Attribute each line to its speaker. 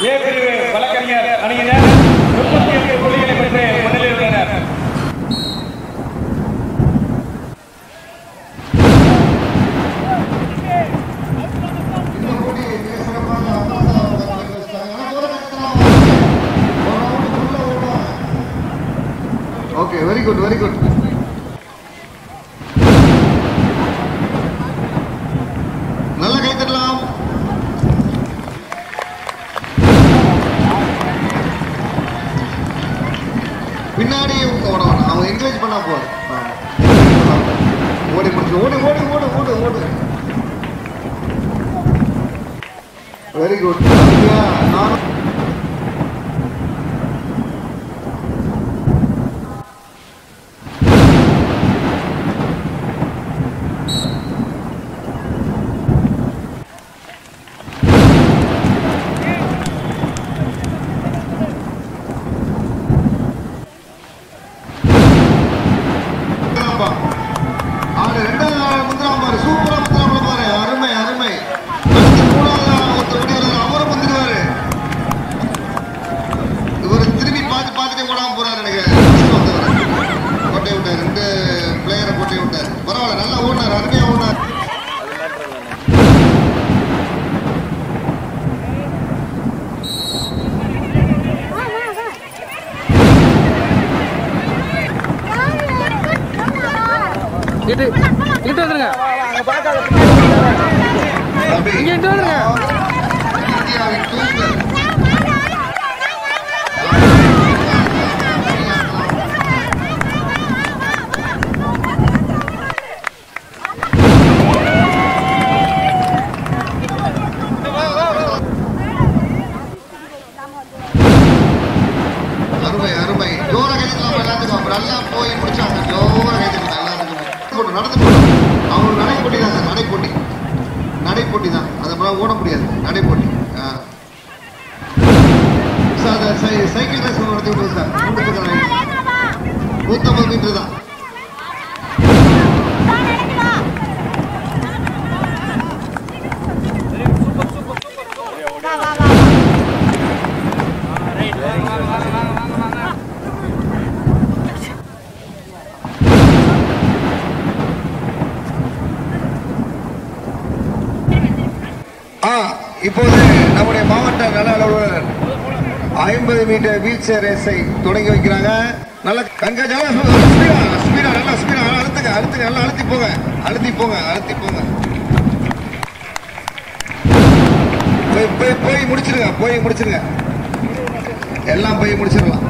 Speaker 1: ஏ பிரிவு வழக்கறிஞர் அணியினர் முப்பத்தி எட்டு புள்ளிகளை பெற்று முன்னிலையில் உள்ளனர்
Speaker 2: இந்த போட்டி மிக சிறப்பாக அமோகமாக வச்சிருக்காங்க. ஆனா தூரம் கட்டலாம். ஒரு round உள்ள ஓடுவாங்க. Okay very good very good நல்ல கை தட்டலாம் பின்னாடி ஓட வேணாம் அவங்க என்கரேஜ் பண்ணா போதும் ஆமா. ஓடி முடிச்சு ஓடி ஓடி ஓடு ஓடு ஓடு வெரி குட் நானும் முந்திராம்பா. ஆளு ரெண்டாவது ஆளு முந்திராம் பாரு சூப்பரா முந்திராம்பல பாரு அருமை அருமை அடுத்து மூணாவது ஆளு ஒருத்தர் ஓடி வர்றாரு, அவரும் முந்திருவாரு இவர் திரும்பி பார்த்து பார்த்துட்டே ஓடாம போறாரு எனக்கு கோட்டை விட்டார் ரெண்டு பிளேயரை கோட்டை விட்டார் பரவாயில்ல நல்லா ஓடினார் அருமையா ஓடினார்
Speaker 3: இங்கிட்டு இங்கிட்டு வந்துருங்க
Speaker 2: தம்பி,
Speaker 3: இங்க இங்கிட்டு வந்துருங்க
Speaker 2: இந்தியாவின் தூக்கு அருமை அருமை ஜோர கைதுக்கலாம் எல்லாத்துக்கும் அப்புறம் எல்லாம் போய் முடிச்சாங்க ஜோர கைதுக்கலாம் எல்லாத்துக்குமே போட்டு நடந்து போகணும் அவங்க நடை போட்டி தான் சார் நடை போட்டி நடை போட்டி தான் அது அப்புறம் ஓட முடியாது நடை போட்டி ஆ. சார் அந்த சை- சைக்கிள் ரேஸ் நடத்தி விடுவோம் சார் மூணு பக்கம் நூற்றம்பது மீட்டர் தான் ஆ இப்போது நம்முடைய மாவட்ட நல அலுவலர் ஐம்பது மீட்டர் வீல் சேர் ரேஸை தொடங்கி வைக்கிறாங்க நல்ல கண்காட்சி நல்லா ஸ்பீடா ஸ்பீடா நல்லா ஸ்பீடா அழுத்துங்க அழுத்துங்க நல்லா அழுத்தி போங்க அழுத்தி போங்க அழுத்தி போங்க போய் போய் போய் முடிச்சிருங்க போய் முடிச்சிருங்க எல்லாம் போய் முடிச்சிடலாம்